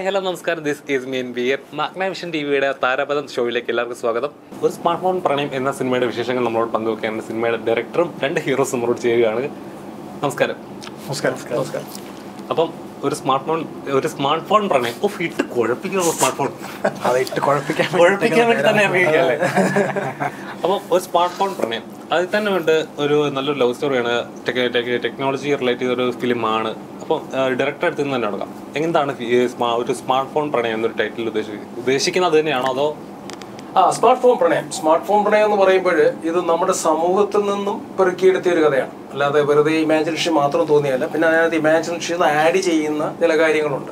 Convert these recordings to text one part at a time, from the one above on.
Hi hello നമസ്കാരം this is മീൻ B A Magnavision T വിയുടെ താരപദം ഷോയിലേക്ക് എല്ലാവർക്കും സ്വാഗതം ഒരു സ്മാർട്ട് ഫോൺ പ്രണയം എന്ന സിനിമയുടെ വിശേഷങ്ങൾ നമ്മളോട് പങ്കുവെക്കുകയാണ് സിനിമയുടെ ഡയറക്ടറും രണ്ട് ഹീറോസും നമ്മളോട് ചേരുകയാണ് നമസ്കാരം നമസ്കാരം നമസ്കാരം അപ്പം ഒരു സ്മാർട്ട് ഫോൺ ഒരു സ്മാർട്ട് ഫോൺ പ്രണയം ഓ ഇട്ട് കുഴപ്പിക്കുന്ന സ്മാർട്ട് ഫോൺ അത് ഇട്ട് കുഴപ്പിക്കാൻ കുഴപ്പിക്കാൻ വേണ്ടി തന്നെ ഇറങ്ങിയല്ലേ അപ്പോൾ ഒരു സ്മാർട്ട് ഫോൺ പ്രണയം അതിൽ തന്നെ ഉണ്ട് ഒരു നല്ലൊരു ലവ് സ്റ്റോറിയാണ് ടെക്നോളജി റിലേറ്റ് ചെയ്ത ഒരു ഫിലിമാണ് അപ്പോൾ ഡയറക്ടർ അടുത്ത് നിന്ന് തന്നെ തുടങ്ങാം എന്താണ് ഈ സ്മാ- ഒരു സ്മാർട്ട് ഫോൺ പ്രണയം എന്നൊരു ടൈറ്റിൽ ഉദ്ദേശിക്കുന്നത് ഉദ്ദേശിക്കുന്നത് തന്നെയാണോ അതോ ആ സ്മാർട്ട് ഫോൺ പ്രണയം സ്മാർട്ട് ഫോൺ പ്രണയം എന്ന് പറയുമ്പോൾ ഇത് നമ്മുടെ സമൂഹത്തിൽ നിന്നും പെറുക്കിയെടുത്തിയ ഒരു കഥയാണ് അല്ലാതെ വെറുതെ ഇമാജിനേഷൻ മാത്രം തോന്നിയല്ല പിന്നെ അതിനകത്ത് ഇമാജിനേഷൻ ആഡ് ചെയ്യുന്ന ചില കാര്യങ്ങളുണ്ട്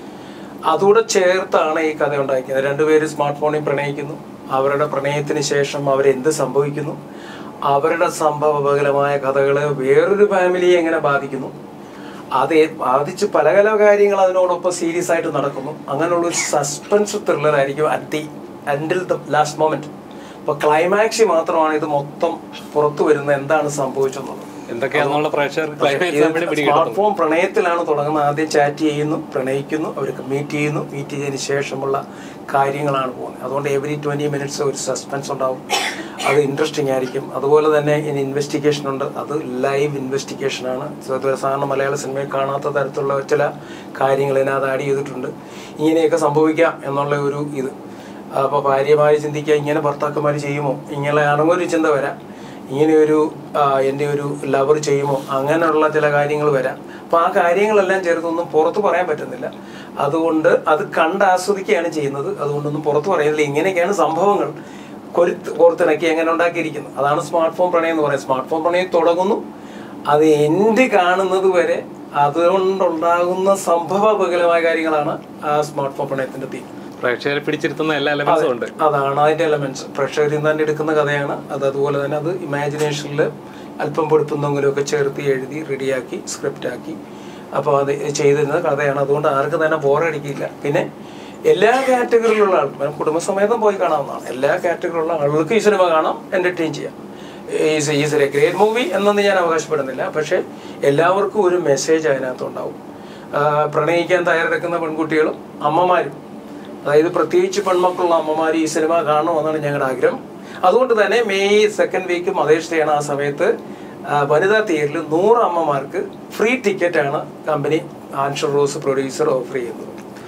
അതുകൂടെ ചേർത്താണ് ഈ കഥ ഉണ്ടാക്കിയത് രണ്ടുപേര് സ്മാർട്ട് ഫോണിൽ പ്രണയിക്കുന്നു അവരുടെ പ്രണയത്തിന് ശേഷം അവരെന്ത് സംഭവിക്കുന്നു അവരുടെ സംഭവബഹലമായ കഥകൾ വേറൊരു ഫാമിലിയെ എങ്ങനെ ബാധിക്കുന്നു അത് ഏ- ബാധിച്ച് പല പല കാര്യങ്ങൾ അതിനോടൊപ്പം സീരിയസ് ആയിട്ട് നടക്കുന്നു അങ്ങനെയുള്ള ഒരു സസ്പെൻസ് ത്രില്ലർ ആയിരിക്കും അറ്റ് ദി അൻഡിൽ ദ ലാസ്റ്റ് മൊമെന്റ് അപ്പോൾ ക്ലൈമാക്സിൽ മാത്രമാണ് ഇത് മൊത്തം പുറത്തു വരുന്ന എന്താണ് സംഭവിച്ചെന്നുള്ളത് എന്തൊക്കെയാണെന്നുള്ള പ്രേക്ഷകർ ക്ലൈമാക്സ് വേണ്ടി പിടികിട്ടും സ്മാർട്ട് ഫോൺ പ്രണയത്തിലാണ് തുടങ്ങുന്നത് ആദ്യം ചാറ്റ് ചെയ്യുന്നു പ്രണയിക്കുന്നു അവർക്ക് മീറ്റ് ചെയ്യുന്നു മീറ്റ് ചെയ്തതിന് ശേഷമുള്ള കാര്യങ്ങളാണ് പോകുന്നത് അതുകൊണ്ട് എവറി ട്വൻറ്റി മിനിറ്റ്സ് ഒരു സസ്പെൻസ് ഉണ്ടാവും അത് ഇൻട്രസ്റ്റിംഗ് ആയിരിക്കും അതുപോലെ തന്നെ ഇനി ഇൻവെസ്റ്റിഗേഷൻ ഉണ്ട് അത് ലൈവ് ഇൻവെസ്റ്റിഗേഷൻ ആണ് സോ അതുപോലെ സാധാരണ മലയാള സിനിമയിൽ കാണാത്ത തരത്തിലുള്ള ചില കാര്യങ്ങൾ ഇതിനകത്ത് ആഡ് ചെയ്തിട്ടുണ്ട് ഇങ്ങനെയൊക്കെ സംഭവിക്കാം എന്നുള്ള ഒരു ഇത് അപ്പോൾ ഭാര്യമാര് ചിന്തിക്കുക ഇങ്ങനെ ഭർത്താക്കന്മാർ ചെയ്യുമോ ഇങ്ങനെയാണെങ്കിൽ ഒരു ചിന്ത വരാം ഇങ്ങനെ ഒരു ആ, എൻ്റെ ഒരു ലവർ ചെയ്യുമോ അങ്ങനെയുള്ള ചില കാര്യങ്ങൾ വരാം അപ്പോൾ ആ കാര്യങ്ങളെല്ലാം ചേർത്തൊന്നും പുറത്ത് പറയാൻ പറ്റുന്നില്ല അതുകൊണ്ട് അത് കണ്ട് ആസ്വദിക്കുകയാണ് ചെയ്യുന്നത് അതുകൊണ്ടൊന്നും പുറത്ത് പറയുന്നില്ല ഇങ്ങനെയൊക്കെയാണ് സംഭവങ്ങൾ കൊരുത്ത് കോർത്തിണക്കി എങ്ങനെ ഉണ്ടാക്കിയിരിക്കുന്നത് അതാണ് സ്മാർട്ട് ഫോൺ പ്രണയം എന്ന് പറയുന്നത് സ്മാർട്ട് ഫോൺ പ്രണയം തുടങ്ങുന്നു അത് എൻഡ് കാണുന്നത് വരെ അതുകൊണ്ടുണ്ടാകുന്ന സംഭവബഹലമായ കാര്യങ്ങളാണ് ആ സ്മാർട്ട് ഫോൺ പ്രണയത്തിന്റെ തീം പ്രേക്ഷകരെ പിടിച്ചിരുത്തുന്ന എല്ലാ എലമെന്റ്സും ഉണ്ട് അതാണ് അതിന്റെ എലമെന്റ്സ് പ്രേക്ഷകരിൽ നിന്ന് തന്നെ എടുക്കുന്ന കഥയാണ് അത് അതുപോലെ തന്നെ അത് ഇമാജിനേഷനിൽ അല്പം പൊടുപ്പുന്നെങ്കിലും ഒക്കെ ചേർത്ത് എഴുതി റെഡിയാക്കി സ്ക്രിപ്റ്റ് ആക്കി അപ്പോൾ അത് ചെയ്തിരുന്ന കഥയാണ് അതുകൊണ്ട് ആർക്കും തന്നെ ബോറടിക്കില്ല പിന്നെ എല്ലാ കാറ്റഗറിയിലുള്ള ആൾക്കാർ കുടുംബസമേതം പോയി കാണാവുന്നതാണ് എല്ലാ കാറ്റഗറിയിലുള്ള ആളുകൾക്ക് ഈ സിനിമ കാണാം എന്റർടൈൻ ചെയ്യാം is is a great movie എന്നൊന്നും ഞാൻ അവകാശപ്പെടുന്നില്ല പക്ഷേ എല്ലാവർക്കും ഒരു മെസ്സേജ് അതിനകത്തുണ്ടാവും ആ, പ്രണയിക്കാൻ തയ്യാറെടുക്കുന്ന പെൺകുട്ടികളും അമ്മമാരും അതായത് പ്രത്യേകിച്ച് പെൺമക്കളുള്ള അമ്മമാർ ഈ സിനിമ കാണണമെന്നാണ് ഞങ്ങളുടെ ആഗ്രഹം അതുകൊണ്ട് തന്നെ May second week mother's day ആണ് ആ സമയത്ത് ആ, വനിതാ തിയേറ്ററിൽ നൂറ് അമ്മമാർക്ക് ഫ്രീ ടിക്കറ്റ് ആണ് company Anshar Rose producer offer ചെയ്യുന്നത്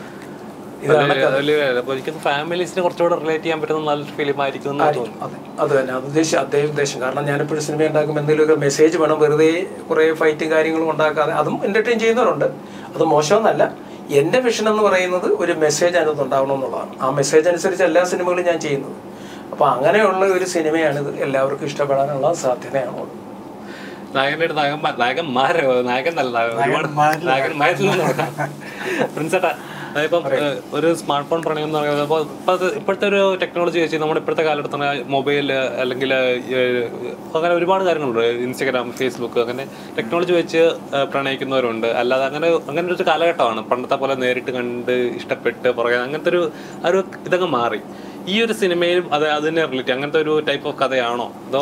ഇതാണ് ഒരിക്കലും ഫാമിലീസിന് കുറച്ചുകൂടെ റിലേറ്റ് ചെയ്യാൻ പറ്റുന്ന നല്ലൊരു ഫിലിം ആയിരിക്കും എന്ന് തോന്നുന്നു അതെ അത് തന്നെ അത് ഉദ്ദേശം അദ്ദേഹം ഉദ്ദേശം കാരണം ഞാനിപ്പോഴും സിനിമ ഉണ്ടാക്കുമ്പോൾ എന്തെങ്കിലുമൊക്കെ മെസ്സേജ് വേണം വെറുതെ കുറേ ഫൈറ്റും കാര്യങ്ങളും ഉണ്ടാക്കാതെ അതും എന്റർടൈൻ ചെയ്യുന്നവരുണ്ട് അത് മോശമൊന്നല്ല എൻ്റെ വിഷൻ എന്ന് പറയുന്നത് ഒരു മെസ്സേജ് അതിനകത്ത് ഉണ്ടാവണം എന്നുള്ളതാണ് ആ മെസ്സേജ് അനുസരിച്ച് എല്ലാ സിനിമകളും ഞാൻ ചെയ്യുന്നത് അപ്പോൾ അങ്ങനെയുള്ള ഒരു സിനിമയാണിത് എല്ലാവർക്കും ഇഷ്ടപ്പെടാനുള്ള സാധ്യതയാണുള്ളത് നായകന്റെ നായകന്മാർ നായകന്മാരോ നായകൻ നല്ല ഒരുപാട് നായകന്മാരിൽ നിന്ന് തുടങ്ങാം. പ്രിൻസേട്ടാ അതിപ്പം ഏഹ്, ഒരു സ്മാർട്ട് ഫോൺ പ്രണയം എന്ന് പറയുന്നത് അപ്പോൾ ഇപ്പം അത് ഇപ്പോഴത്തെ ഒരു ടെക്നോളജി വെച്ച് നമ്മുടെ ഇപ്പോഴത്തെ കാലഘട്ടത്തിന് മൊബൈൽ അല്ലെങ്കിൽ ഏഹ്, അങ്ങനെ ഒരുപാട് കാര്യങ്ങളുണ്ട് ഇൻസ്റ്റഗ്രാം ഫേസ്ബുക്ക് അങ്ങനെ ടെക്നോളജി വെച്ച് ഏഹ്, പ്രണയിക്കുന്നവരുണ്ട് അല്ലാതെ അങ്ങനെ അങ്ങനെ ഒരു കാലഘട്ടമാണ് പണ്ടത്തെ പോലെ നേരിട്ട് കണ്ട് ഇഷ്ടപ്പെട്ട് പുറകെ അങ്ങനത്തെ ഒരു ആ ഒരു ഇതൊക്കെ മാറി ഈ ഒരു സിനിമയിലും അത് അതിനെ റിലേറ്റ് അങ്ങനത്തെ ഒരു ടൈപ്പ് ഓഫ് കഥയാണോ അതോ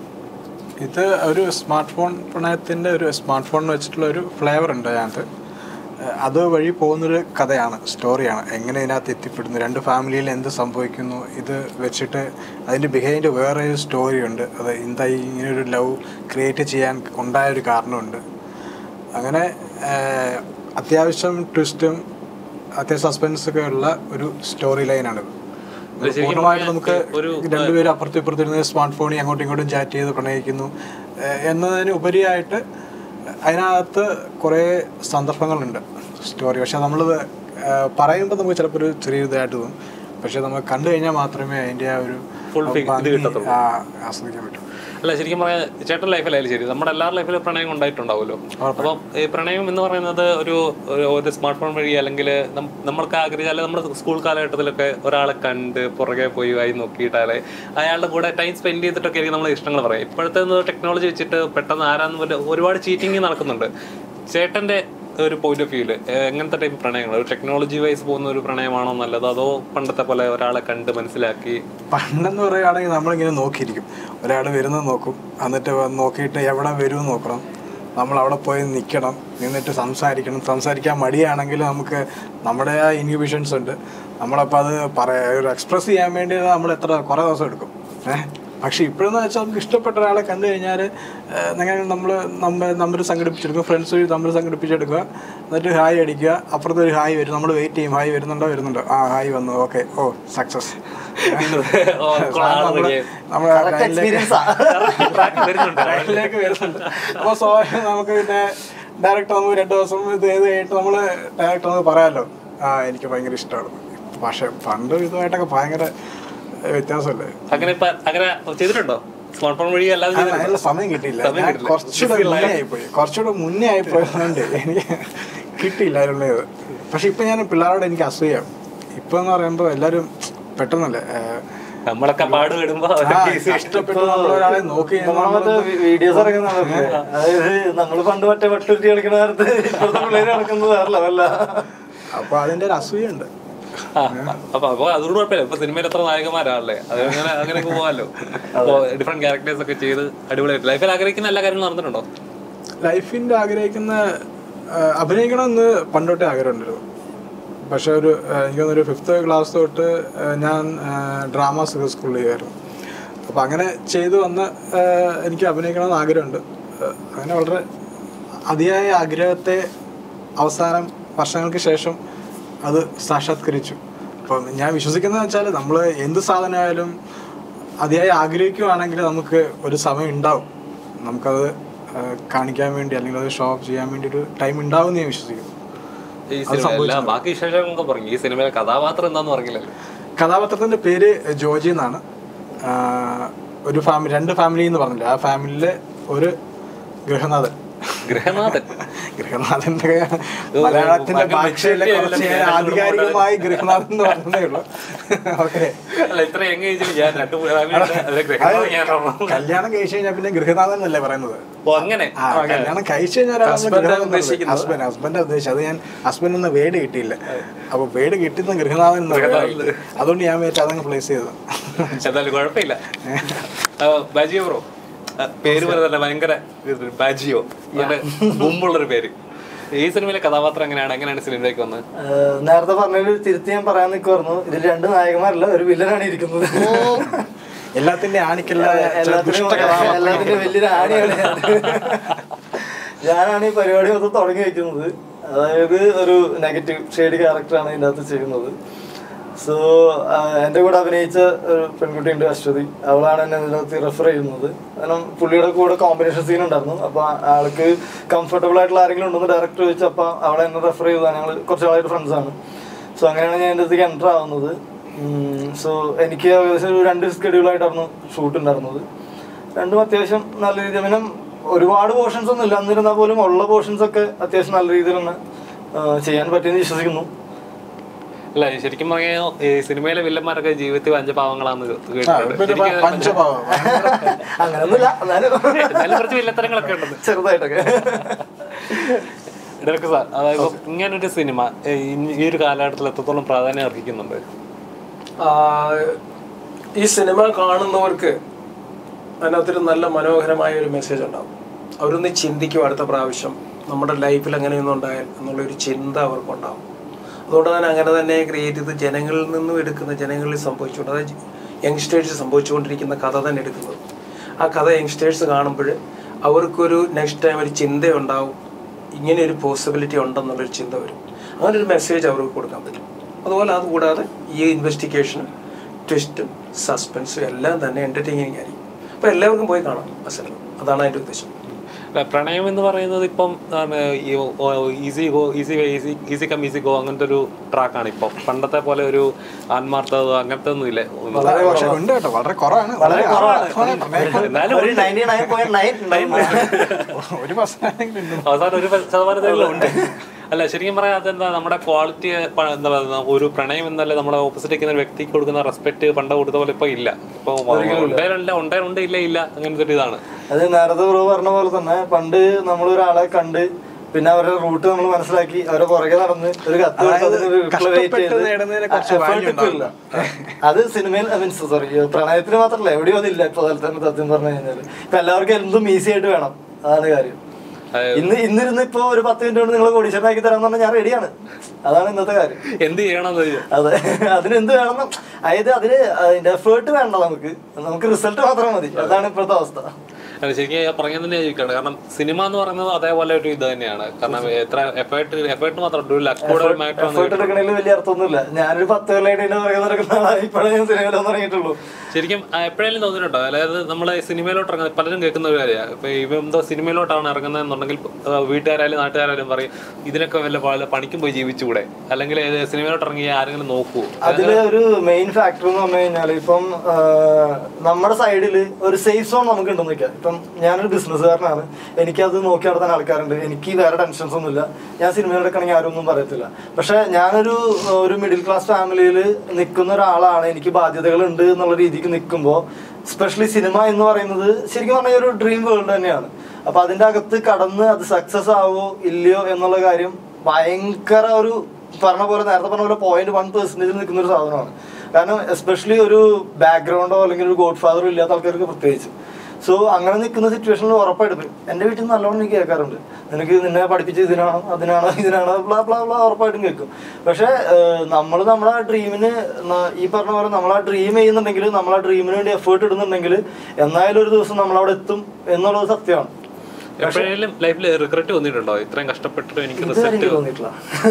ഇത് ഒരു സ്മാർട്ട് ഫോൺ പ്രണയത്തിൻ്റെ ഒരു സ്മാർട്ട് ഫോൺ വെച്ചിട്ടുള്ള ഒരു ഫ്ലേവർ ഉണ്ട് അതിനകത്ത് ഏഹ് അത് വഴി പോകുന്നൊരു കഥയാണ് സ്റ്റോറിയാണ് എങ്ങനെ ഇതിനകത്ത് എത്തിപ്പെടുന്നു രണ്ട് ഫാമിലിയിൽ എന്ത് സംഭവിക്കുന്നു ഇത് വെച്ചിട്ട് അതിൻ്റെ ബിഹൈൻഡ് വേറെ ഒരു സ്റ്റോറി ഉണ്ട് അത് എന്താ ഇങ്ങനെ ഒരു ലവ് ക്രിയേറ്റ് ചെയ്യാൻ ഉണ്ടായ ഒരു കാരണമുണ്ട് അങ്ങനെ ഏഹ് അത്യാവശ്യം ട്വിസ്റ്റും അത്യാവശ്യം സസ്പെൻസ് ഒക്കെ ഉള്ള ഒരു സ്റ്റോറി ലൈനാണിത് പൂർണ്ണമായിട്ട് നമുക്ക് രണ്ടുപേരും അപ്പുറത്തും ഇപ്പുറത്തും ഇരുന്ന് സ്മാർട്ട് ഫോണിൽ അങ്ങോട്ടും ഇങ്ങോട്ടും ചാറ്റ് ചെയ്ത് പ്രണയിക്കുന്നു ഏഹ് എന്നതിന് ഉപരിയായിട്ട് അതിനകത്ത് കുറേ സന്ദർഭങ്ങളുണ്ട് സ്റ്റോറി പക്ഷെ നമ്മൾ പറയുമ്പോൾ നമുക്ക് ചിലപ്പോൾ ഒരു ചെറിയ ഇതായിട്ട് തോന്നും പക്ഷെ നമ്മൾ കണ്ടു കഴിഞ്ഞാൽ മാത്രമേ അതിൻ്റെ ആ ഒരു Full fig- ഇത് ഭംഗി, കിട്ടത്തുള്ളൂ. ആ, ആസ്വദിക്കാൻ പറ്റും അല്ല ശരിക്കും പറയാൻ ചേട്ടൻ ലൈഫിലായാലും ശരി നമ്മുടെ എല്ലാവരുടെ ലൈഫിലും പ്രണയം ഉണ്ടായിട്ടുണ്ടാവുമല്ലോ അപ്പം ഈ പ്രണയം എന്ന് പറയുന്നത് ഒരു ഒരു- ഒരു സ്മാർട്ട് ഫോൺ വഴി അല്ലെങ്കിൽ നം- നമ്മൾക്ക് ആഗ്രഹിച്ച അല്ലെങ്കിൽ നമ്മുടെ സ്കൂൾ കാലഘട്ടത്തിലൊക്കെ ഒരാളെ കണ്ട് പുറകെ പോയി ആയി നോക്കിയിട്ടാലെ അയാളുടെ കൂടെ ടൈം സ്പെൻഡ് ചെയ്തിട്ടൊക്കെ ആയിരിക്കും നമ്മൾ ഇഷ്ടങ്ങൾ പറയാം ഇപ്പോഴത്തെ ടെക്നോളജി വെച്ചിട്ട് പെട്ടെന്ന് ആരാന്ന് പോലെ ഒരുപാട് ചീറ്റിംഗ് നടക്കുന്നുണ്ട് ചേട്ടന്റെ ഒരു പോയിന്റ് ഓഫ് വ്യൂല് എങ്ങനത്തെ ടൈപ്പ് പ്രണയങ്ങൾ ഒരു ടെക്നോളജി വൈസ് പോകുന്ന ഒരു പ്രണയമാണോ നല്ലത് അതോ പണ്ടത്തെ പോലെ ഒരാളെ കണ്ട് മനസ്സിലാക്കി പണ്ടെന്ന് പറയുകയാണെങ്കിൽ നമ്മളിങ്ങനെ നോക്കിയിരിക്കും ഒരാൾ വരുന്നത് നോക്കും എന്നിട്ട് വന്ന് നോക്കിയിട്ട് എവിടെ വരും നോക്കണം നമ്മൾ അവിടെ പോയി നിൽക്കണം നിന്നിട്ട് സംസാരിക്കണം സംസാരിക്കാൻ മടിയാണെങ്കിൽ നമുക്ക് നമ്മുടെ ആ ഇൻഹിബിഷൻസ് ഉണ്ട് നമ്മളപ്പോൾ അത് പറയാ ഒരു എക്സ്പ്രസ് ചെയ്യാൻ വേണ്ടി നമ്മൾ എത്ര കുറേ ദിവസം എടുക്കും ഏഹ് പക്ഷെ ഇപ്പോഴെന്ന് വെച്ചാൽ നമുക്ക് ഇഷ്ടപ്പെട്ട ഒരാളെ കണ്ടു കഴിഞ്ഞാൽ അങ്ങനെ നമ്മൾ നമ്മൾ നമ്പർ സംഘടിപ്പിച്ചെടുക്കുക ഫ്രണ്ട്സ് വഴി നമ്പർ സംഘടിപ്പിച്ചെടുക്കുക എന്നിട്ട് ഹായ് അടിക്കുക അപ്പുറത്ത് ഒരു ഹായ് വരും നമ്മൾ വെയിറ്റ് ചെയ്യും ഹായ് വരുന്നുണ്ടോ വരുന്നുണ്ടോ ആ ഹായ് വന്നു ഓക്കെ ഓ സക്സസ് ഓ, ആള് ready ആയി. നമ്മുടെ Correct experience ആ. Track വരുന്നുണ്ട് ലൈഫിലേക്ക് വരുന്നുണ്ട് അപ്പോൾ സ്വാഭാവികം നമുക്ക് പിന്നെ ഡയറക്റ്റ് നമുക്ക് രണ്ട് ദിവസം ഇത് ചെയ്ത് കഴിഞ്ഞിട്ട് നമ്മൾ ഡയറക്റ്റ് നമുക്ക് പറയാമല്ലോ ആ എനിക്ക് ഭയങ്കര ഇഷ്ടമാണ് പക്ഷെ പണ്ട് ഇതുമായിട്ടൊക്കെ ഭയങ്കര വ്യത്യാസമല്ലേ അങ്ങനെ ഇപ്പൊ അങ്ങനെ ചെയ്തിട്ടുണ്ടോ സ്മാർട്ട് ഫോൺ വഴി അല്ലാതെ ആ, ചെയ്തിട്ടുണ്ടോ? അതിനുള്ള സമയം കിട്ടിയില്ല സമയം ഞാൻ കിട്ടില്ല. കുറച്ചുകൂടെ Busy മുന്നേ life. ആയിപ്പോയി കുറച്ചുകൂടെ മുന്നേ ആയിപ്പോയതുകൊണ്ട് എനിക്ക് കിട്ടിയില്ല അതിനുള്ള ഇത് പക്ഷെ ഇപ്പൊ ഞാൻ പിള്ളേരോട് എനിക്ക് അസൂയ ഇപ്പൊ എന്ന് പറയുമ്പോൾ എല്ലാവരും പെട്ടെന്നല്ലേ ഏഹ്, നമ്മളൊക്കെ പാട് വിടുമ്പോ ആ, അവർക്ക് easy. കഷ്ടപ്പെട്ട് നമ്മളൊരാളെ നോക്കി കഴിഞ്ഞാൽ നമ്മള് നമ്മള് വീഡിയോസ് ഇറങ്ങുന്നതല്ലേ അതായത് നമ്മള് പണ്ട് മറ്റേ വട്ടുരുട്ടി കളിക്കുന്ന നേരത്ത് ഇപ്പോഴത്തെ പിള്ളേര് നടക്കുന്നത് വേറെ ലെവല്ല അപ്പൊ അതിന്റെ ഒരു അസൂയുണ്ട് ആ, അപ്പൊ അപ്പൊ അതുകൊണ്ട് കുഴപ്പമില്ല ഇപ്പൊ സിനിമയിൽ എത്ര നായകന്മാരാണല്ലേ അത് അങ്ങനെ അങ്ങനെ പോവാല്ലോ അപ്പൊ ഡിഫറെന്റ് ക്യാരക്ടേഴ്സ് ഒക്കെ ചെയ്ത് അടിപൊളിയായിട്ട് ലൈഫിൽ ആഗ്രഹിക്കുന്ന എല്ലാ കാര്യങ്ങളും നടന്നിട്ടുണ്ടോ ലൈഫിന്റെ ആഗ്രഹിക്കുന്ന ആ, അഭിനയിക്കണമെന്ന് പണ്ടോട്ടേ ആഗ്രഹമുണ്ടായിരുന്നു പക്ഷെ ഒരു ആ, എനിക്ക് തോന്നുന്നു ഒരു ഫിഫ്ത്ത് ക്ലാസ് തൊട്ട് ആ, ഞാൻ ഡ്രാമാസ് സ്കൂളിൽ ചെയ്യുമായിരുന്നു അപ്പോൾ അങ്ങനെ ചെയ്തു വന്ന് ആ, എനിക്ക് അഭിനയിക്കണമെന്ന് ആഗ്രഹമുണ്ട് ആ, അങ്ങനെ വളരെ അതിയായ ആഗ്രഹത്തെ അവസാനം വർഷങ്ങൾക്ക് ശേഷം അത് സാക്ഷാത്കരിച്ചു അപ്പം ഞാൻ വിശ്വസിക്കുന്നത് വെച്ചാൽ നമ്മൾ എന്ത് സാധനമായാലും അതിയായി ആഗ്രഹിക്കുകയാണെങ്കിൽ നമുക്ക് ഒരു സമയം ഉണ്ടാവും നമുക്കത് ആ, കാണിക്കാൻ വേണ്ടി അല്ലെങ്കിൽ അത് ഷോ ഓഫ് ചെയ്യാൻ വേണ്ടി ഒരു ടൈം ഉണ്ടാവും എന്ന് ഞാൻ വിശ്വസിക്കുന്നു ഈ സിനിമ ബാക്കി വിശേഷങ്ങളൊക്കെ പറഞ്ഞു ഈ സിനിമയിലെ കഥാപാത്രം എന്താന്ന് പറഞ്ഞില്ലല്ലോ കഥാപാത്രത്തിന്റെ പേര് ജോജി എന്നാണ് ആ, ഒരു ഫാമിലി രണ്ട് ഫാമിലി എന്ന് പറഞ്ഞില്ല ആ ഫാമിലിയിലെ ഒരു ഗൃഹനാഥൻ ഗൃഹനാഥൻ ഗൃഹനാഥന്റെ മലയാളത്തിന്റെ ഭയങ്കര ഭാഷയിലെ മെച്ചൂരിറ്റി കുറച്ച് ആയല്ലോ ഞാൻ ആധികാരികമായി ഗൃഹനാഥൻ എന്ന് പറഞ്ഞതേ ഉള്ളൂ ഓക്കെ അല്ല ഇത്ര യങ് ഏജിൽ ഞാൻ രണ്ട് family- അല്ല, ഗൃഹനാഥൻ ഞാനാണോ? കല്യാണം കഴിച്ചു കഴിഞ്ഞാൽ പിന്നെ ഗൃഹനാഥൻ എന്നല്ലേ പറയുന്നത് ഓ അങ്ങനെ ആ, കല്യാണം കഴിച്ചു കഴിഞ്ഞാൽ Husband ആണ് ഉദ്ദേശിക്കുന്നത്. ഹസ്ബൻഡ് ഹസ്ബൻഡ് ഉദ്ദേശിച്ചത് അത് ഞാൻ ഹസ്ബൻഡ് എന്ന വേട് കിട്ടിയില്ല അപ്പൊ വേട് കിട്ടുന്ന ഗൃഹനാഥൻ എന്ന ഗൃഹനാഥൻ. വേടാ കിട്ടിയത്. അതുകൊണ്ട് ഞാൻ വേറ്റ് അതങ്ങ് പ്ലേസ് ചെയ്തത് എന്തായാലും കുഴപ്പമില്ല ആ, ബാജിയോ ബ്രോ ആ, പേര് പറഞ്ഞല്ല ഭയങ്കര ഇത് ബാജിയോ നല്ല മുമ്പുള്ളൊരു പേര് ഈ സിനിമയിലെ കഥാപാത്രം എങ്ങനെയാണ് എങ്ങനെയാണ് സിനിമയിലേക്ക് വന്നത് ഏഹ് നേരത്തെ പറഞ്ഞൊരു തിരുത്തി ഞാൻ പറയാൻ നിൽക്കുമായിരുന്നു ഇതിൽ രണ്ട് നായകന്മാരല്ല ഒരു വില്ലനാണ് ഇരിക്കുന്നത് എല്ലാത്തിന്റെ ആണിക്കല്ല എല്ലാത്തിനും ദുഷ്ട കഥാപാത്രം. എല്ലാത്തിനും വലിയൊരു ആണിയാണ് ഞാൻ. ഞാനാണ് ഈ പരിപാടി മൊത്തം തുടങ്ങി വെക്കുന്നത് അതായത് ഒരു നെഗറ്റീവ് ഷെയ്ഡ് ക്യാരക്ടറാണ് ഇതിൻ്റെ അകത്ത് ചെയ്യുന്നത് സോ എൻ്റെ കൂടെ അഭിനയിച്ച ഒരു പെൺകുട്ടിയുണ്ട് അശ്വതി അവളാണ് എന്നെ ഇതിനകത്ത് റെഫർ ചെയ്യുന്നത് കാരണം പുള്ളിയുടെ കൂടെ കോമ്പിനേഷൻ സീൻ ഉണ്ടായിരുന്നു അപ്പോൾ ആൾക്ക് കംഫർട്ടബിൾ ആയിട്ടുള്ള ആരെങ്കിലും ഉണ്ടെന്ന് ഡയറക്ടർ ചോദിച്ചപ്പോൾ അവളെ എന്നെ റെഫർ ചെയ്തതാണ് ഞങ്ങൾ കുറച്ച് ആളായിട്ട് ഫ്രണ്ട്സാണ് സോ അങ്ങനെയാണ് ഞാൻ എൻ്റെ അടുത്തേക്ക് എൻ്റർ ആവുന്നത് സോ എനിക്ക് ഏകദേശം ഒരു രണ്ട് സ്കെഡ്യൂളായിട്ടായിരുന്നു ഷൂട്ട് ഉണ്ടായിരുന്നത് രണ്ടും അത്യാവശ്യം നല്ല രീതിയിൽ പിന്നെ ഒരുപാട് പോർഷൻസ് ഒന്നും ഇല്ല എന്നിരുന്നാൽ പോലും ഉള്ള പോർഷൻസ് ഒക്കെ അത്യാവശ്യം നല്ല രീതിയിൽ തന്നെ ആ, ചെയ്യാൻ പറ്റിയെന്ന് വിശ്വസിക്കുന്നു അല്ല ശരിക്കും പറഞ്ഞാൽ ഈ സിനിമയിലെ വില്ലന്മാരൊക്കെ ജീവിതത്തിൽ പഞ്ചപാവങ്ങളാണെന്ന് ആ, കേട്ടിട്ടുണ്ട് പിന്നെ ശരിക്കും പഞ്ചഭാവം അങ്ങനെയൊന്നുമില്ല എന്നാലും എന്നാലും കുറച്ച് വില്ലത്തരങ്ങളൊക്കെ ഉണ്ടെന്ന് ചെറുതായിട്ടൊക്കെ ഡയറക്ടർ സാർ അതായത് ഇങ്ങനൊരു സിനിമ ഏ, ഈ- ഈ ഒരു കാലഘട്ടത്തിൽ എത്രത്തോളം പ്രാധാന്യം അർഹിക്കുന്നുണ്ട് ആ, ഈ സിനിമ കാണുന്നവർക്ക് അതിനകത്തൊരു നല്ല മനോഹരമായ ഒരു മെസ്സേജ് ഉണ്ടാവും അവരൊന്ന് ചിന്തിക്കും അടുത്ത പ്രാവശ്യം നമ്മുടെ ലൈഫിൽ അങ്ങനെയൊന്നും ഉണ്ടായാൽ എന്നുള്ളൊരു ചിന്ത അവർക്കുണ്ടാവും അതുകൊണ്ട് തന്നെ അങ്ങനെ തന്നെ ക്രിയേറ്റ് ചെയ്ത് ജനങ്ങളിൽ നിന്നും എടുക്കുന്ന ജനങ്ങളിൽ സംഭവിച്ചുകൊണ്ട് അതായത് യങ്സ്റ്റേഴ്സ് സംഭവിച്ചുകൊണ്ടിരിക്കുന്ന കഥ തന്നെ എടുക്കുന്നത് ആ കഥ യങ്സ്റ്റേഴ്സ് കാണുമ്പോൾ അവർക്കൊരു നെക്സ്റ്റ് ടൈം ഒരു ചിന്തയുണ്ടാവും ഇങ്ങനെ ഒരു പോസിബിലിറ്റി ഉണ്ടെന്നുള്ളൊരു ചിന്ത വരും അങ്ങനെ ഒരു മെസ്സേജ് അവർക്ക് കൊടുക്കാൻ പറ്റും അതുപോലെ അതുകൂടാതെ ഈ ഇൻവെസ്റ്റിഗേഷനും ട്വിസ്റ്റും സസ്പെൻസും എല്ലാം തന്നെ എൻ്റർടൈനിങ് ആയിരിക്കും അപ്പോൾ എല്ലാവർക്കും പോയി കാണാം ആ സിനിമ അതാണ് അതിൻ്റെ ഉദ്ദേശം അല്ല, പ്രണയം എന്ന് പറയുന്നത് ഇപ്പം easy go easy easy easy come easy go അങ്ങനത്തെ ഒരു ട്രാക്കാണ് ഇപ്പം പണ്ടത്തെ പോലെ ഒരു ആത്മാർത്ഥത അങ്ങനത്തെ ഒന്നും ഇല്ല പക്ഷെ ഉണ്ട് കേട്ടോ വളരെ കുറവാണ് വളരെ കുറവാണ്. എന്നാലും ഒരു നയൻറ്റി നയൻ പോയിന്റ് നയൻ ഒരു പെർസെന്റ് ഉണ്ട് അവസാനം ഒരു ശതമാനത്തിലും ഉണ്ട് അല്ല ശരിക്കും പറയാൻ അതെന്താ നമ്മുടെ ക്വാളിറ്റി എന്താ പറയുക ഒരു പ്രണയം എന്നല്ല നമ്മുടെ ഓപ്പോസിറ്റ് നിൽക്കുന്ന ഒരു വ്യക്തിക്ക് കൊടുക്കുന്ന റെസ്പെക്ട് പണ്ട് കൊടുത്ത പോലെ ഇപ്പൊ ഇല്ല ഇപ്പൊ ഉണ്ടായില്ല ഉണ്ടായിട്ടുണ്ട് ഇല്ല ഇല്ല അങ്ങനത്തെ ഒരു ഇതാണ് അത് നേരത്തെ ബ്രോ പറഞ്ഞ പോലെ തന്നെ പണ്ട് നമ്മൾ ഒരാളെ കണ്ട് പിന്നെ അവരുടെ റൂട്ട് നമ്മൾ മനസ്സിലാക്കി അവരെ പുറകെ നടന്ന് ഒരു കത്ത് കൊടുത്ത് അതായത് അതിന് reply wait കഷ്ടപ്പെട്ട് ചെയ്ത് നേടുന്നതിന് കുറച്ച് effort value ഇപ്പൊ ഇല്ല. അത് സിനിമയിൽ മീൻസ് സോറി പ്രണയത്തിന് മാത്രമല്ല എവിടെയും അതില്ല ഇപ്പൊ അതിൽ തന്നെ സത്യം പറഞ്ഞു കഴിഞ്ഞാൽ ഇപ്പൊ എല്ലാവർക്കും എന്തും ഈസി ആയിട്ട് വേണം അതാണ് കാര്യം ഇന്ന് ഇന്നിരുന്ന് ഇപ്പൊ ഒരു പത്ത് മിനിറ്റ് കൊണ്ട് നിങ്ങൾ കോടീശ്വരനാക്കി തരാന്ന് പറഞ്ഞാൽ ഞാൻ റെഡിയാണ് അതാണ് ഇന്നത്തെ കാര്യം എന്ത് ചെയ്യണമെന്ന് ചോദിച്ചു. അതെ അതിന് എന്ത് വേണം അതായത് അതിന് അതിന്റെ എഫേർട്ട് വേണ്ട നമുക്ക് നമുക്ക് റിസൾട്ട് മാത്രം മതി അതാണ് ഇപ്പോഴത്തെ അവസ്ഥ അല്ല, ശരിക്കും ഞാൻ പറഞ്ഞത് തന്നെ ചോദിക്കുകയാണ് കാരണം സിനിമ എന്ന് പറയുന്നത് അതേപോലെ ഒരു ഇത് തന്നെയാണ് കാരണം എത്ര എഫേർട്ട് എഫേർട്ട് മാത്രം ഒരു ലക്ക് കൂടെ മാറ്റർ എഫേർട്ട് എടുക്കണതിൽ വലിയ അർത്ഥമൊന്നുമില്ല ഞാനൊരു പത്ത് കൊല്ലമായിട്ട് ഇതിന്റെ പുറകെ നടക്കുന്ന ആളാണ് ഇപ്പോഴേ ഞാൻ സിനിമയിലൊന്നും ഇറങ്ങിയിട്ടുള്ളൂ ശരിക്കും ആ, എപ്പോഴെങ്കിലും തോന്നിയിട്ടുണ്ടോ അതായത് നമ്മളെ സിനിമയിലോട്ട് ഇറങ്ങുന്നത് പലരും കേൾക്കുന്ന ഒരു കാര്യമാണ് ഇപ്പൊ ഇവ എന്തോ സിനിമയിലോട്ടാണ് ഇറങ്ങുന്നത് എന്നുണ്ടെങ്കിൽ ആ, വീട്ടുകാരായാലും നാട്ടുകാരായാലും പറയും ഇതിനൊക്കെ വല്ല പല പണിക്കും പോയി ജീവിച്ചുകൂടെ അല്ലെങ്കിൽ ഇത് സിനിമയിലോട്ട് ഇറങ്ങി ആരെങ്കിലും നോക്കുവോ അതില് ഒരു മെയിൻ ഫാക്ടർ എന്ന് പറഞ്ഞു കഴിഞ്ഞാൽ ഇപ്പം ആ, നമ്മുടെ സൈഡിൽ ഒരു സേഫ് സോൺ നമുക്ക് ഉണ്ടെന്ന് വെക്കാം ഇപ്പം ഞാനൊരു ബിസിനസ്സുകാരനാണ് എനിക്കത് നോക്കി നടത്താൻ ആൾക്കാരുണ്ട് എനിക്ക് വേറെ ടെൻഷൻസ് ഒന്നുമില്ല ഞാൻ സിനിമ എടുക്കണമെങ്കിൽ ആരും ഒന്നും പറയത്തില്ല പക്ഷെ ഞാനൊരു ഒരു മിഡിൽ ക്ലാസ് ഫാമിലിയിൽ നിൽക്കുന്ന ഒരാളാണ് എനിക്ക് ബാധ്യതകളുണ്ട് എന്നുള്ള രീതിക്ക് നിൽക്കുമ്പോൾ സ്പെഷ്യലി സിനിമ എന്ന് പറയുന്നത് ശരിക്കും പറഞ്ഞാൽ ഒരു ഡ്രീം വേൾഡ് തന്നെയാണ് അപ്പൊ അതിന്റെ അകത്ത് കടന്ന് അത് സക്സസ് ആവോ ഇല്ലയോ എന്നുള്ള കാര്യം ഭയങ്കര ഒരു പറഞ്ഞ പോലെ നേരത്തെ പറഞ്ഞ പോലെ പോയിന്റ് വൺ പെർസെന്റേജിൽ നിൽക്കുന്ന ഒരു സാധനമാണ് കാരണം എസ്പെഷ്യലി ഒരു ബാക്ക്ഗ്രൗണ്ടോ അല്ലെങ്കിൽ ഒരു ഗോഡ് ഫാദറോ ഇല്ലാത്ത ആൾക്കാർക്ക് പ്രത്യേകിച്ച് സോ അങ്ങനെ നിൽക്കുന്ന സിറ്റുവേഷനിൽ ഉറപ്പായിട്ടും എൻ്റെ വീട്ടിൽ നിന്ന് നല്ലോണം എനിക്ക് കേൾക്കാറുണ്ട് നിനക്ക് നിന്നെ പഠിപ്പിച്ച് ഇതിനാണോ അതിനാണോ ഇതിനാണോ ബ്ലാ ബ്ലാ ബ്ലാ ഉറപ്പായിട്ടും കേൾക്കും പക്ഷേ നമ്മൾ നമ്മളെ ഡ്രീമിന് ഈ പറഞ്ഞ പോലെ നമ്മൾ ആ ഡ്രീം ചെയ്യുന്നുണ്ടെങ്കിൽ നമ്മൾ ആ ഡ്രീമിന് വേണ്ടി എഫേർട്ട് ഇടുന്നുണ്ടെങ്കിൽ എന്നായാലും ഒരു ദിവസം നമ്മൾ അവിടെ എത്തും എന്നുള്ളത് സത്യമാണ് എപ്പോഴെങ്കിലും ലൈഫിൽ റിഗ്രറ്റ് തോന്നിയിട്ടുണ്ടോ ഇത്രയും കഷ്ടപ്പെട്ടിട്ട് എനിക്ക് ഇതുവരെ റിസൾട്ട് എനിക്ക് തോന്നിയിട്ടില്ല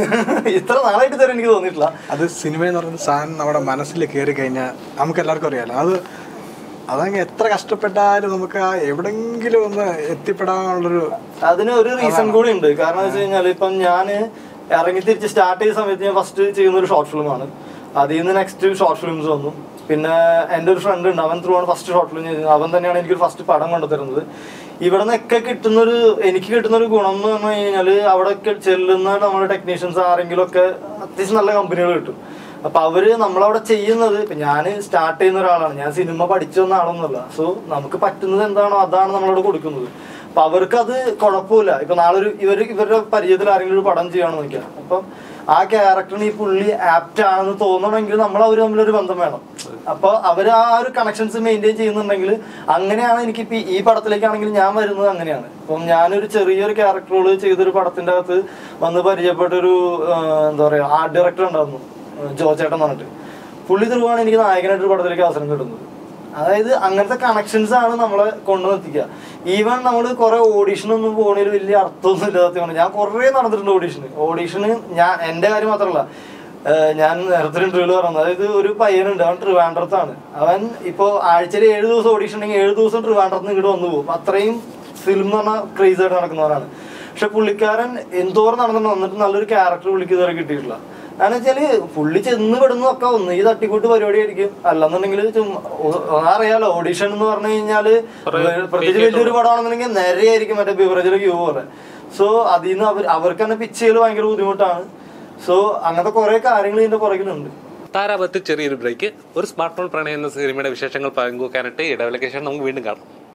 ഇത്ര നാളായിട്ട് ഇതുവരെ എനിക്ക് തോന്നിയിട്ടില്ല അത് സിനിമ എന്ന് പറയുന്ന സാധനം നമ്മുടെ മനസ്സിൽ കയറി കഴിഞ്ഞാൽ നമുക്ക് എല്ലാവർക്കും അറിയാലോ അത് അതങ്ങ് എത്ര കഷ്ടപ്പെട്ടാലും നമുക്ക് ആ എവിടെങ്കിലും ഒന്ന് എത്തിപ്പെടാനുള്ളൊരു അതിന് ഒരു റീസൺ കൂടി ഉണ്ട് കാരണം വെച്ച് കഴിഞ്ഞാൽ ഇപ്പം ഞാൻ ഇറങ്ങി തിരിച്ച് സ്റ്റാർട്ട് ചെയ്ത സമയത്ത് ഞാൻ ഫസ്റ്റ് ചെയ്യുന്ന ഒരു ഷോർട്ട് ഫിലിമാണ് അതിൽ നിന്ന് നെക്സ്റ്റ് ഷോർട്ട് ഫിലിംസ് വന്നു പിന്നെ എൻ്റെ ഒരു ഫ്രണ്ട് ഉണ്ട് അവൻ ത്രൂ ആണ് ഫസ്റ്റ് ഷോർട്ട് ഫിലിം ചെയ്തത് അവൻ തന്നെയാണ് എനിക്ക് ഫസ്റ്റ് പടം കൊണ്ടുതരുന്നത് ഇവിടെ നിന്നൊക്കെ കിട്ടുന്നൊരു എനിക്ക് കിട്ടുന്ന ഒരു ഗുണം എന്ന് പറഞ്ഞു കഴിഞ്ഞാൽ അവിടെ ഒക്കെ ചെല്ലുന്ന നമ്മുടെ ടെക്നീഷ്യൻസ് ആരെങ്കിലും ഒക്കെ അത്യാവശ്യം നല്ല കമ്പനികൾ കിട്ടും അപ്പൊ അവര് നമ്മളവിടെ ചെയ്യുന്നത് ഇപ്പൊ ഞാൻ സ്റ്റാർട്ട് ചെയ്യുന്ന ഒരാളാണ് ഞാൻ സിനിമ പഠിച്ചു വന്ന ആളൊന്നുമല്ല സോ നമുക്ക് പറ്റുന്നത് എന്താണോ അതാണ് നമ്മളവിടെ കൊടുക്കുന്നത് അപ്പൊ അവർക്ക് അത് കുഴപ്പമില്ല ഇപ്പൊ നാളെ ഒരു ഇവര് ഇവരുടെ പരിചയത്തിൽ ആരെങ്കിലും ഒരു പടം ചെയ്യണമെന്ന് നോക്കിയാൽ അപ്പം ആ ക്യാരക്ടറിന് ഈ പുള്ളി ആപ്റ്റ് ആണെന്ന് തോന്നണമെങ്കിൽ നമ്മൾ അവർ തമ്മിലൊരു ബന്ധം വേണം അപ്പൊ അവർ ആ ഒരു കണക്ഷൻസ് മെയിൻറ്റെയിൻ ചെയ്യുന്നുണ്ടെങ്കിൽ അങ്ങനെയാണ് എനിക്ക് ഇപ്പൊ ഈ പടത്തിലേക്കാണെങ്കിൽ ഞാൻ വരുന്നത് അങ്ങനെയാണ് ഇപ്പം ഞാനൊരു ചെറിയൊരു ക്യാരക്ടർ റോള് ചെയ്തൊരു പടത്തിന്റെ അകത്ത് വന്ന് പരിചയപ്പെട്ട ഒരു എന്താ പറയാ ആർട്ട് ഡയറക്ടർ ഉണ്ടായിരുന്നു ജോ ചേട്ടൻ എന്ന് പറഞ്ഞിട്ട് പുള്ളി ധ്രുവാണ് എനിക്ക് നായകനായിട്ട് ഒരു പടത്തിലേക്ക് അവസരം കിട്ടുന്നത് അതായത് അങ്ങനത്തെ കണക്ഷൻസ് ആണ് നമ്മളെ കൊണ്ടുവന്നെത്തിക്കുക ഈവൻ നമ്മൾ കുറെ ഓഡീഷൻ ഒന്നും പോകണതിൽ വലിയ അർത്ഥമൊന്നും ഇല്ലാത്ത ഞാൻ കുറേ നടന്നിട്ടുണ്ട് ഓഡീഷന് ഓഡീഷന് ഞാൻ എൻ്റെ കാര്യം മാത്രമല്ല ഏഹ് ഞാൻ നേരത്തെ ഇന്റർവ്യൂല് പറഞ്ഞത് അതായത് ഒരു പയ്യനുണ്ട് അവൻ ട്രിവാൻഡ്രത്താണ് അവൻ ഇപ്പോൾ ആഴ്ചയിൽ ഏഴ് ദിവസം ഓഡീഷൻ ഉണ്ടെങ്കിൽ ഏഴ് ദിവസം ട്രിവാൻഡ്രത്ത് നിന്ന് ഇങ്ങോട്ട് വന്നു പോകും അത്രയും ഫിലിം എന്ന് പറഞ്ഞാൽ ക്രേസ് ആയിട്ട് നടക്കുന്നവരാണ് പക്ഷെ പുള്ളിക്കാരൻ എന്തോരം നടന്നിട്ട് വന്നിട്ട് നല്ലൊരു ക്യാരക്ടർ പുള്ളിക്ക് ഇതുവരെ കിട്ടിയിട്ടില്ല കാരണം വെച്ചാല് പുള്ളി ചെന്ന് വിടുന്നതൊക്കെ ഒന്ന് ഈ തട്ടിക്കൂട്ട് പരിപാടി ആയിരിക്കും അല്ലെന്നുണ്ടെങ്കിൽ ചുമ്മാ ഒ- അറിയാലോ ഓഡിഷൻ എന്ന് പറഞ്ഞു കഴിഞ്ഞാല് പ്രത്യേകിച്ച് വലിയൊരു പടമാണെന്നുണ്ടെങ്കിൽ നേരെയായിരിക്കും മറ്റേ ബിവറേജിലെ ക്യൂ പോലെ സോ അതിൽ നിന്ന് അവർ അവർക്ക് തന്നെ പിച്ച് ചെയ്യൽ ഭയങ്കര ബുദ്ധിമുട്ടാണ് സോ അങ്ങനത്തെ കുറെ കാര്യങ്ങൾ ഇതിന്റെ പുറകിലുണ്ട് താരാപത്ത് ചെറിയൊരു ബ്രേക്ക് ഒരു സ്മാർട്ട് ഫോൺ പ്രണയം എന്ന സിനിമയുടെ വിശേഷങ്ങൾ പങ്കുവെക്കാനായിട്ട് ഇടവേളയ്ക്ക് ശേഷം നമുക്ക് വീണ്ടും കാണാം